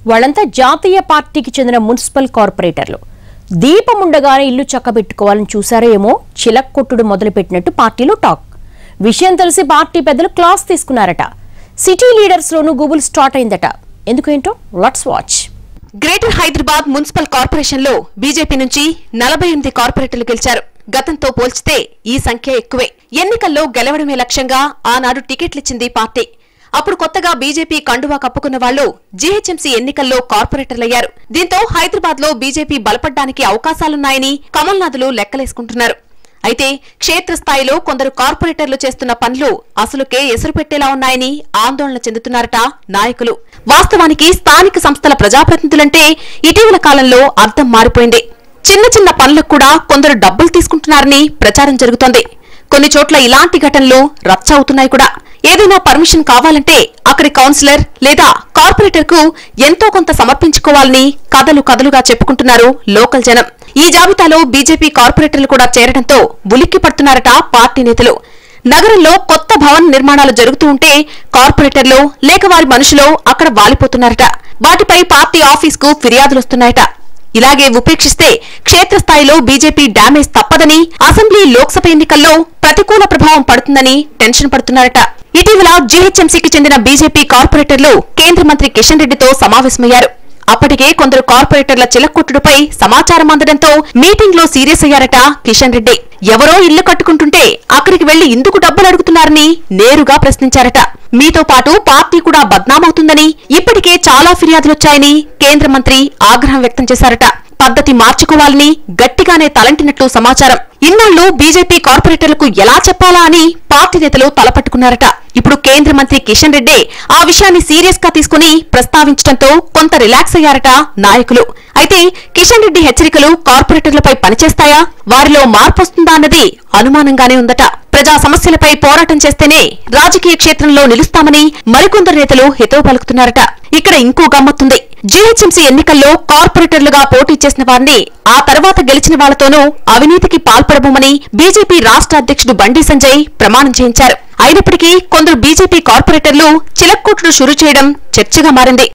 వాళ్ళంతా జాతీయ పార్టీకి చెందిన మున్సిపల్ కార్పొరేటర్లు దీపం ఉండగానే ఇల్లు చక్కబెట్టుకోవాలని చూసారో ఏమో చిలక్కొట్టుడు మొదలుపెట్టినట్టు పార్టీలో టాక్ విషయం తెలిసి పార్టీ పెద్దలు క్లాస్ తీసుకున్నారట సిటీ లీడర్స్ లోనూ గూగుల్ స్టార్ట్ అయిందట ఎందుకేంటో let's watch Greater Hyderabad Municipal Corporation లో బీజేపీ నుంచి నలభై ఎనిమిది కార్పొరేటర్లు గెలిచారు గతంతో పోల్చితే ఈ సంఖ్య ఎక్కువే ఎన్నికల్లో గెలవడమే లక్ష్యంగా ఆనాడు టికెట్లిచ్చింది పార్టీ అప్పుడు కొత్తగా బీజేపీ కండువా కప్పుకున్న వాళ్లు జీహెచ్ఎంసీ ఎన్నికల్లో కార్పొరేటర్లయ్యారు దీంతో హైదరాబాద్ లో బీజేపీ బలపడ్డానికి అవకాశాలున్నాయని కమల్నాథులు లెక్కలేసుకుంటున్నారు అయితే క్షేత్రస్థాయిలో కొందరు కార్పొరేటర్లు చేస్తున్న పనులు అసలుకే ఎసురు పెట్టేలా ఉన్నాయని ఆందోళన చెందుతున్నారట నాయకులు వాస్తవానికి స్థానిక సంస్థల ప్రజాప్రతినిధులంటే ఇటీవల కాలంలో అర్థం మారిపోయింది చిన్న చిన్న పనులకు కూడా కొందరు డబ్బులు తీసుకుంటున్నారని ప్రచారం జరుగుతోంది కొన్ని చోట్ల ఇలాంటి ఘటనలు రచ్చ అవుతున్నాయి కూడా ఏదైనా పర్మిషన్ కావాలంటే అక్కడి కౌన్సిలర్ లేదా కార్పొరేటర్ కు ఎంతో కొంత సమర్పించుకోవాలని కథలు కథలుగా చెప్పుకుంటున్నారు లోకల్ జనం ఈ జాబితాలో బీజేపీ కార్పొరేటర్లు కూడా చేరడంతో ఉలిక్కి పడుతున్నారట పార్టీ నేతలు నగరంలో కొత్త భవన నిర్మాణాలు జరుగుతూ ఉంటే కార్పొరేటర్లు లేక వారి మనుషులు అక్కడ వాలిపోతున్నారట వాటిపై పార్టీ ఆఫీస్ కు ఫిర్యాదులొస్తున్నాయట ఇలాగే ఉపేక్షిస్తే క్షేత్రస్థాయిలో బీజేపీ డ్యామేజ్ తప్పదని అసెంబ్లీ లోక్సభ ఎన్నికల్లో ప్రతికూల ప్రభావం పడుతుందని టెన్షన్ పడుతున్నారట ఇటీవల జీహెచ్ఎంసీకి చెందిన బీజేపీ కార్పొరేటర్లు కేంద్ర మంత్రి కిషన్ రెడ్డితో సమావేశమయ్యారు అప్పటికే కొందరు కార్పొరేటర్ల చిలక్కొట్టుడుపై సమాచారం అందడంతో మీటింగ్ లో సీరియస్ అయ్యారట కిషన్ రెడ్డి ఎవరో ఇల్లు కట్టుకుంటుంటే అక్కడికి వెళ్లి ఇందుకు డబ్బులు అడుగుతున్నారని నేరుగా ప్రశ్నించారట మీతో పాటు పార్టీ కూడా బద్నామవుతుందని ఇప్పటికే చాలా ఫిర్యాదులొచ్చాయని కేంద్ర మంత్రి ఆగ్రహం వ్యక్తం చేశారట పద్ధతి మార్చుకోవాలని గట్టిగానే తలంటినట్లు సమాచారం ఇన్నాళ్లు బీజేపీ కార్పొరేటర్లకు ఎలా చెప్పాలా అని పార్టీ నేతలు తలపట్టుకున్నారట ఇప్పుడు కేంద్ర మంత్రి కిషన్ రెడ్డి ఆ విషయాన్ని సీరియస్ గా తీసుకుని ప్రస్తావించడంతో కొంత రిలాక్స్ అయ్యారట నాయకులు అయితే కిషన్ రెడ్డి హెచ్చరికలు కార్పొరేటర్లపై పనిచేస్తాయా వారిలో మార్పు వస్తుందా అన్నది అనుమానంగానే ఉందట ప్రజా సమస్యలపై పోరాటం చేస్తేనే రాజకీయ క్షేత్రంలో నిలుస్తామని మరికొందరు నేతలు హితవు పలుకుతున్నారట ఇక్కడ ఇంకో గమ్మత్తుంది జీహెచ్ఎంసీ ఎన్నికల్లో కార్పొరేటర్లుగా పోటీ చేసిన వారిని ఆ తర్వాత గెలిచిన వాళ్లతోనూ అవినీతికి పాల్పడబోమని బీజేపీ రాష్ట్ర అధ్యక్షుడు బండి సంజయ్ ప్రమాణం చేయించారు అయినప్పటికీ కొందరు బీజేపీ కార్పొరేటర్లు చిలక్కొట్లు షురు చేయడం చర్చగా మారింది